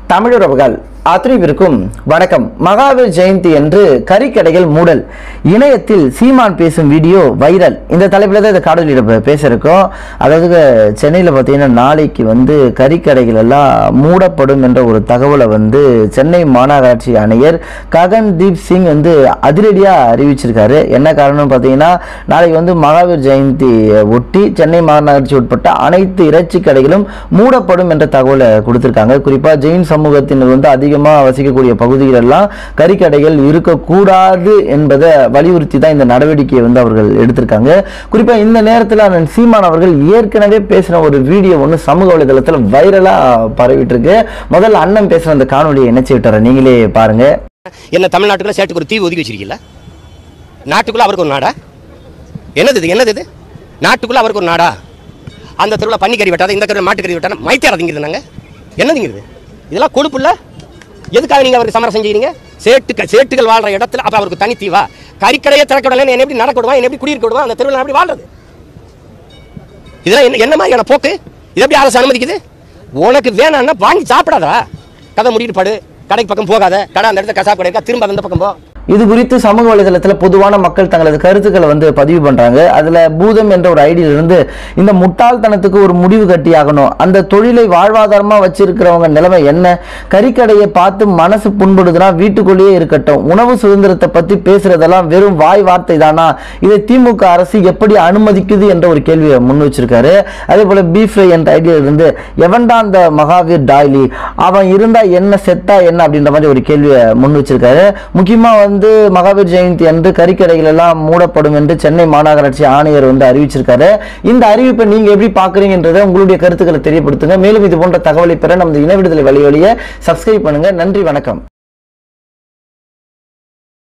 தமிழுறவுகள் அத்தனைவிற்கும் வணக்கம் மகாவீர் ஜெயந்தி என்று கறிக்கடைகள் மூடல் இணையத்தில் சீமான் பேசும் வீடியோ வைரல் இந்த தலைப்பில் தான் இந்த காணொலியில் இப்ப பேச இருக்கோம் அதாவது சென்னையில் பார்த்தீங்கன்னா நாளைக்கு வந்து கறிக்கடைகள் எல்லாம் மூடப்படும் என்ற ஒரு தகவலை வந்து சென்னை மாநகராட்சி ஆணையர் ககன்தீப் சிங் வந்து அதிரடியாக அறிவிச்சிருக்காரு என்ன காரணம்னு பார்த்தீங்கன்னா நாளைக்கு வந்து மகாவீர் ஜெயந்தி ஒட்டி சென்னை மாநகராட்சி உட்பட்ட அனைத்து இறைச்சி கடைகளும் மூடப்படும் என்ற தகவலை கொடுத்திருக்காங்க குறிப்பாக ஜெயின் சமூகத்தினர் வந்து அதிகமாக வசிக்கக்கூடிய பகுதிகளெல்லாம் கறிக்கடைகள் இருக்கக்கூடாது என்பதை வலியுறுத்தி தான் இந்த நடவடிக்கையை வந்து அவர்கள் எடுத்திருக்காங்க குறிப்பாக இந்த நேரத்தில் அண்ணன் சீமான் அவர்கள் ஏற்கனவே பேசின ஒரு வீடியோ ஒன்று சமூக வலைதளத்தில் வைரலாக பரவிட்டு இருக்கு முதல்ல அண்ணன் பேசுன அந்த காணொலியை இணைச்சு விட்டுறேன் நீங்களே பாருங்க என்ன தமிழ்நாட்டுக்குள்ள சேட்டுக்கு ஒரு தீவு ஒதுக்கி வச்சிருக்கீங்களா நாட்டுக்குள்ள அவருக்கு ஒரு நாடா என்னது இது என்னது இது நாட்டுக்குள்ள அவருக்கு ஒரு நாடா அந்த தெருவில் பன்னிக்கறி வெட்டாத இந்த தெருவில் மாட்டுக்கறி வெட்டாத மைத்தியார திங்குது நாங்க என்ன திங்குது இதெல்லாம் கொழுப்புல எதுக்காக நீங்க அவருக்கு சமரம் செஞ்சீங்க சேட்டுக்கள் சேட்டுகள் வாழ்ற இடத்துல அப்ப அவருக்கு தனி தீவா கறிக்கடையை திறக்க விடல என்ன எப்படி நடக்க விடுவான் என்ன எப்படி குடியிருக்க விடுவான் அந்த தெருவில் எப்படி வாழ்றது இதெல்லாம் என்ன என்ன மாதிரியான போக்கு இது எப்படி அரசு அனுமதிக்குது உனக்கு வேணாம்னா வாங்கி சாப்பிடாதா கதை முடிட்டு படு கடைக்கு பக்கம் போகாத கடை அந்த இடத்துல கசாப்பு கடை இருக்கா திரும்ப அந்த பக்கம் போ இது குறித்து சமூக வலைதளத்தில் பொதுவான மக்கள் தங்களது கருத்துக்களை வந்து பதிவு பண்றாங்க அதுல பூதம் என்ற ஒரு ஐடியில இருந்து இந்த முட்டாள்தனத்துக்கு ஒரு முடிவு கட்டியாகணும் அந்த தொழிலை வாழ்வாதாரமா வச்சிருக்கிறவங்க நிலைமை என்ன கறிக்கடையை பார்த்து மனசு புண்படுதுன்னா வீட்டுக்குள்ளேயே இருக்கட்டும் உணவு சுதந்திரத்தை பத்தி பேசுறதெல்லாம் வெறும் வாய் வார்த்தை தானா இதை திமுக அரசு எப்படி அனுமதிக்குது என்ற ஒரு கேள்வியை முன் வச்சிருக்காரு அதே போல பீஃப்ரை என்ற ஐடியில இருந்து எவன்டா அந்த மகாவீர் டாய்லி அவன் இருந்தா என்ன செத்தா என்ன அப்படின்ற மாதிரி ஒரு கேள்வியை முன் வச்சிருக்காரு முக்கியமா வந்து மகாவீர் ஜெயந்தி அன்று கறிக்கடைகள் எல்லாம் மூடப்படும் என்று சென்னை மாநகராட்சி ஆணையர் வந்து அறிவிச்சிருக்காரு இந்த அறிவிப்பை நீங்க எப்படி பாக்குறீங்கன்றதை உங்களுடைய கருத்துக்களை தெரியப்படுத்துங்க மேலும் இது போன்ற தகவலை பெற நமது இன விடுதலை வழி வழியை சப்ஸ்கிரைப் பண்ணுங்க நன்றி வணக்கம்